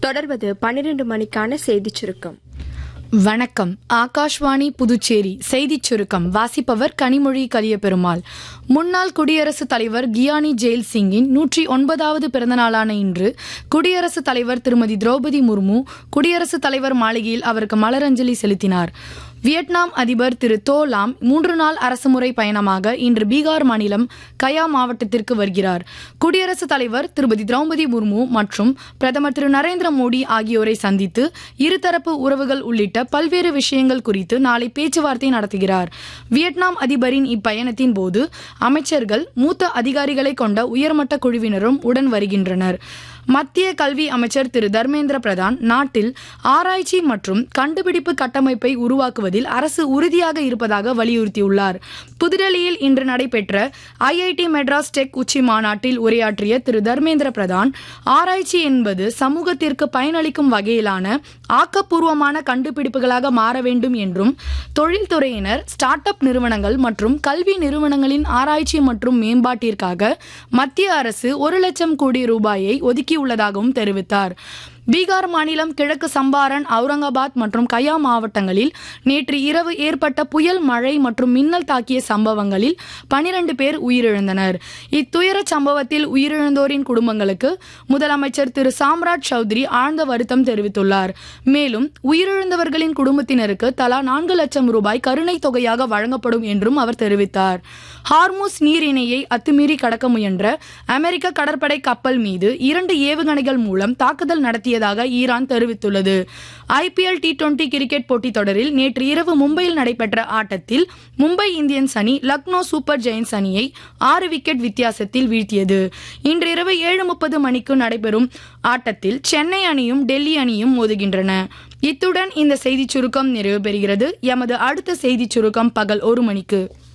தொடர்வது பன்னிரண்டு மணிக்கான செய்திச் சுருக்கம் வணக்கம் ஆகாஷ்வாணி புதுச்சேரி செய்திச் சுருக்கம் வாசிப்பவர் கனிமொழி கலியபெருமாள் முன்னாள் குடியரசுத் தலைவர் கியானி ஜெயில் சிங்கின் நூற்றி ஒன்பதாவது பிறந்தநாளான இன்று குடியரசுத் தலைவர் திருமதி திரௌபதி முர்மு குடியரசுத் தலைவர் மாளிகையில் அவருக்கு மலரஞ்சலி செலுத்தினார் வியட்நாம் அதிபர் திரு தோ லாம் மூன்று நாள் அரசுமுறை பயணமாக இன்று பீகார் மாநிலம் கயா மாவட்டத்திற்கு வருகிறார் குடியரசுத் தலைவர் திருமதி திரௌபதி முர்மு மற்றும் பிரதமர் திரு நரேந்திர மோடி ஆகியோரை சந்தித்து இருதரப்பு உறவுகள் உள்ளிட்ட பல்வேறு விஷயங்கள் குறித்து நாளை பேச்சுவார்த்தை நடத்துகிறார் வியட்நாம் அதிபரின் இப்பயணத்தின் போது அமைச்சர்கள் மூத்த அதிகாரிகளை கொண்ட உயர்மட்ட குழுவினரும் உடன் வருகின்றனர் மத்திய கல்வி அமைச்சர் திரு தர்மேந்திர பிரதான் நாட்டில் ஆராய்ச்சி மற்றும் கண்டுபிடிப்பு கட்டமைப்பை உருவாக்குவதில் அரசு உறுதியாக இருப்பதாக வலியுறுத்தியுள்ளார் புதுடெல்லியில் இன்று நடைபெற்ற ஐஐடி மெட்ராஸ் டெக் உச்சி மாநாட்டில் உரையாற்றிய திரு தர்மேந்திர பிரதான் ஆராய்ச்சி என்பது சமூகத்திற்கு பயனளிக்கும் வகையிலான ஆக்கப்பூர்வமான கண்டுபிடிப்புகளாக மாற வேண்டும் என்றும் தொழில்துறையினர் ஸ்டார்ட் அப் நிறுவனங்கள் மற்றும் கல்வி நிறுவனங்களின் ஆராய்ச்சி மற்றும் மேம்பாட்டிற்காக மத்திய அரசு ஒரு லட்சம் கோடி ரூபாயை ஒதுக்கியுள்ளதாகவும் தெரிவித்தார் பீகார் மாநிலம் கிழக்கு சம்பாரன் அவுரங்காபாத் மற்றும் கயா மாவட்டங்களில் நேற்று இரவு ஏற்பட்ட புயல் மழை மற்றும் மின்னல் தாக்கிய சம்பவங்களில் பனிரெண்டு பேர் உயிரிழந்தனர் இத்துயர சம்பவத்தில் உயிரிழந்தோரின் குடும்பங்களுக்கு முதலமைச்சர் திரு சாம்ராஜ் சௌத்ரி ஆழ்ந்த வருத்தம் தெரிவித்துள்ளார் மேலும் உயிரிழந்தவர்களின் குடும்பத்தினருக்கு தலா நான்கு லட்சம் ரூபாய் கருணை தொகையாக வழங்கப்படும் என்றும் அவர் தெரிவித்தார் ஹார்முஸ் நீரிணையை அத்துமீறி கடக்க முயன்ற அமெரிக்க கடற்படை கப்பல் மீது இரண்டு ஏவுகணைகள் மூலம் தாக்குதல் நடத்தியதாக ஈரான் தெரிவித்துள்ளது ஐபிஎல் டி டுவெண்டி கிரிக்கெட் போட்டித் தொடரில் நேற்று இரவு மும்பையில் நடைபெற்ற ஆட்டத்தில் மும்பை இந்தியன்ஸ் அணி லக்னோ சூப்பர் ஜெயின்ஸ் அணியை ஆறு விக்கெட் வித்தியாசத்தில் வீழ்த்தியது இன்று இரவு ஏழு முப்பது மணிக்கு நடைபெறும் ஆட்டத்தில் சென்னை அணியும் டெல்லி அணியும் மோதுகின்றன இத்துடன் இந்த செய்திச் சுருக்கம் நிறைவு பெறுகிறது எமது அடுத்த செய்திச் சுருக்கம் பகல் ஒரு மணிக்கு